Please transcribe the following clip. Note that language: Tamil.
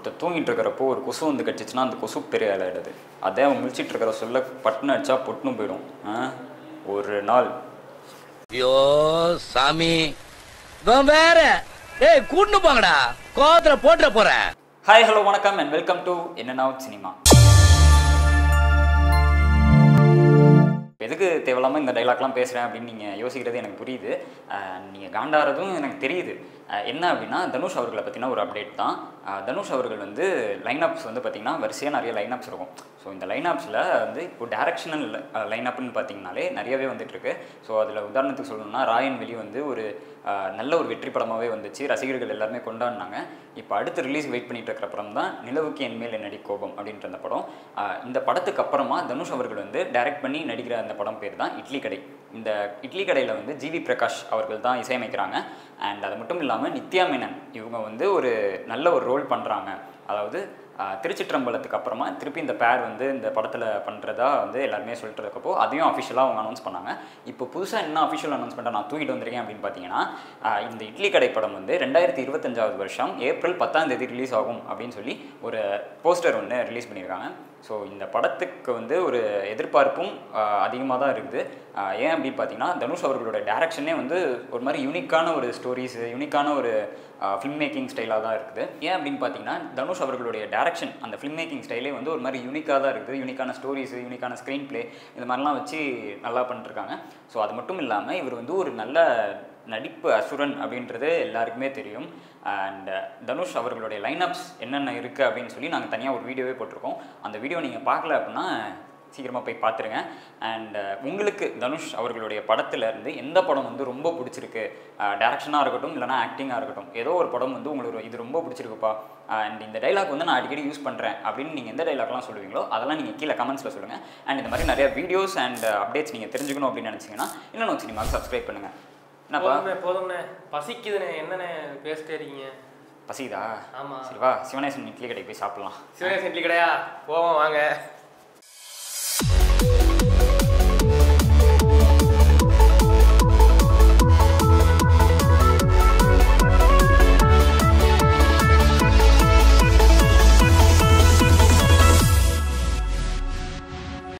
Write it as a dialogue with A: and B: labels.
A: ஒருத்தர் தூங்கிட்டு இருக்கிறப்போ ஒரு கொசு வந்து கடிச்சிச்சுன்னா அந்த கொசு பெரிய ஆளாயிடுது அதே அவன் முழிச்சிட்டு இருக்கிற சொல்ல பட்டுன்னு அடிச்சா பொட்டுன்னு போயிடும் ஆ? ஒரு நாள்
B: ஐயோ சாமி இவன் வேற ஏய் கூட்டு போங்கடா கோவத்துல போட்டுற போறேன்
A: ஹாய் ஹலோ வணக்கம் அண்ட் வெல்கம் டு என்ன சினிமா எதுக்கு தேவையில்லாமல் இந்த டைலாக்லாம் பேசுகிறேன் அப்படின்னு நீங்கள் யோசிக்கிறது எனக்கு புரியுது நீங்கள் காண்டாறதும் எனக்கு தெரியுது அஹ் என்ன அப்படின்னா தனுஷ் அவர்களை பற்றின ஒரு அப்டேட் தான் அஹ் தனுஷ் அவர்கள் வந்து லைனப்ஸ் வந்து பார்த்திங்கன்னா வரிசையாக நிறைய லைனப்ஸ் இருக்கும் ஸோ இந்த லைனப்ஸில் வந்து இப்போ டேரக்ஷனல் லைனப்னு பார்த்தீங்கனாலே நிறையவே வந்துட்டு இருக்கு ஸோ அதில் உதாரணத்துக்கு சொல்லணும்னா ராயன் வெளி வந்து ஒரு அஹ், நல்ல ஒரு வெற்றி படமாகவே வந்துச்சு ரசிகர்கள் எல்லாருமே கொண்டாடினாங்க இப்போ அடுத்து ரிலீஸ் வெயிட் பண்ணிட்டு இருக்கிற படம் தான் நிலவுக்கு என் மேல் என்னடி கோபம் அப்படின்ற அந்த படம் அஹ், இந்த படத்துக்கு அப்புறமா தனுஷ் அவர்கள் வந்து டைரக்ட் பண்ணி நடிக்கிற அந்த படம் பேர் தான் இட்லி கடை இந்த இட்லி கடையில் வந்து ஜிவி பிரகாஷ் அவர்கள் தான் இசையமைக்கிறாங்க அண்ட் அது மட்டும் இல்லாமல் நித்யா மேனன் இவங்க வந்து ஒரு நல்ல ஒரு ரோல் பண்ணுறாங்க அதாவது ஆஹ், திருச்சிற்றம்பலத்துக்கு அப்புறமா திருப்பி இந்த பேர் வந்து இந்த படத்தில் பண்ணுறதா வந்து எல்லாருமே சொல்லிட்டு இருக்கப்போ அதையும் அஃபிஷியலாக அவங்க அனௌன்ஸ் பண்ணாங்க இப்போ புதுசாக என்ன அஃபிஷியல் அனௌன்ஸ்மெண்ட்டை நான் தூக்கிட்டு வந்திருக்கேன் அப்படின்னு பார்த்தீங்கன்னா ஆஹ், இந்த இட்லி கடை படம் வந்து ரெண்டாயிரத்தி இருபத்தஞ்சாவது வருஷம் ஏப்ரல் பத்தாம் தேதி ரிலீஸ் ஆகும் அப்படின்னு சொல்லி ஒரு போஸ்டர் ஒன்று ரிலீஸ் பண்ணியிருக்காங்க ஸோ இந்த படத்துக்கு வந்து ஒரு எதிர்பார்ப்பும் அதிகமாக தான் இருக்குது ஆஹ் ஏன் அப்படின்னு பார்த்தீங்கன்னா தனுஷ் அவர்களோட டேரக்ஷனே வந்து ஒரு மாதிரி யூனிக்கான ஒரு ஸ்டோரிஸ் யூனிக்கான ஒரு ஃபில்ம் மேக்கிங் ஸ்டைலாக தான் இருக்குது ஏன் அப்படின்னு பார்த்தீங்கன்னா தனுஷ் அவர்களுடைய டேரக்ஷன் அந்த ஃபில்ம் மேக்கிங் ஸ்டைலே வந்து ஒரு மாதிரி யூனிக்காக தான் இருக்குது யூனிக்கான ஸ்டோரிஸ் யூனிக்கான ஸ்க்ரீன் ப்ளே இந்த மாதிரிலாம் வச்சு நல்லா பண்ணிட்டுருக்காங்க ஸோ அது மட்டும் இல்லாமல் இவர் வந்து ஒரு நல்ல நடிப்பு அசுரன் அப்படின்றது எல்லாருக்குமே தெரியும் அண்ட் தனுஷ் அவர்களுடைய லைனப்ஸ் என்னென்ன இருக்குது அப்படின்னு சொல்லி நாங்கள் தனியாக ஒரு வீடியோவே போட்டிருக்கோம் அந்த வீடியோ நீங்கள் பார்க்கல அப்படின்னா சீக்கிரமாக போய் பார்த்துருங்க அண்ட் உங்களுக்கு தனுஷ் அவர்களுடைய படத்துல இருந்து எந்த படம் வந்து ரொம்ப பிடிச்சிருக்கு டேரக்ஷனாக இருக்கட்டும் இல்லைனா ஆக்டிங்காக இருக்கட்டும் ஏதோ ஒரு படம் வந்து உங்களுக்கு இது ரொம்ப பிடிச்சிருக்குப்பா அண்ட் இந்த டைலாக் வந்து நான் அடிக்கடி யூஸ் பண்ணுறேன் அப்படின்னு நீங்கள் எந்த டைலாக்லாம் சொல்லுவீங்களோ அதெல்லாம் நீங்கள் கீழே கமெண்ட்ஸில் சொல்லுங்கள் அண்ட் இந்த மாதிரி நிறைய வீடியோஸ் அண்ட் அப்டேட்ஸ் நீங்கள் தெரிஞ்சுக்கணும் அப்படின்னு நினச்சிங்கன்னா இன்னும் சினிமாவுக்கு சப்ஸ்கிரைப் பண்ணுங்கள் என்னப்பா
C: போதும்ண்ணே போதும்ண்ணே பசிக்குதுண்ணே என்னண்ணே பேசிட்டே இருக்கீங்க
A: பசிதா
C: ஆமா.
A: சரி வா சிவனேசன் இட்லி கடைக்கு போய் சாப்பிட்லாம்
C: சிவகங்கை சென்ட்லி கடையா போவோம் வாங்க